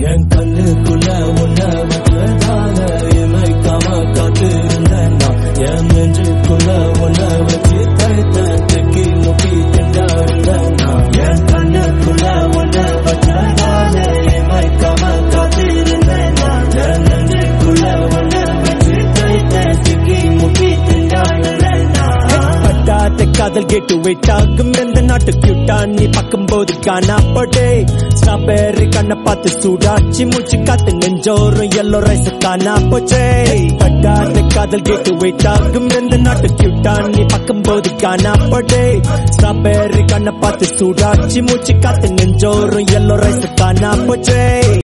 என் கண்ணுக்குள்ள உன்னை வச்சதால இமைக்காம காத்திருந்தேன் நான் என் நெஞ்சுக்குள்ள உன்னை வச்சு தடுத்த தெக்கி முக்கி திண்டாடுந்தேன் நான் என் கண்ணுக்குள்ள உன்னை வச்சதால இமைக்காம காத்திருந்தேன் நான் என் நெஞ்சுக்குள்ள உன்னை வச்சு தடுத்த தெக்கி முக்கி திண்டாடுந்தேன் நான் பட்டாத காதல் கேட்டு வெயிட் ஆகும் எந்த நாட்டு கியூட்டா நீ பார்க்கும்போது காணாப்படே ஸ்ட்ராபெர்ரி கண்ணை பார்த்து சூடாச்சி மூச்சு காத்து நெஞ்சோறும் எல்லோ ரைஸ் காணா போச்சே பட்டாத காதல் கேட்டு வெயிட் ஆகும் எந்த நாட்டு கியூட்டா நீ பார்க்கும்போது காணாப்படே ஸ்ட்ராபெர்ரி கண்ணை பார்த்து சூடாச்சி மூச்சு காத்து நெஞ்சோறும் எல்லோ ரைஸ் காணா போச்சே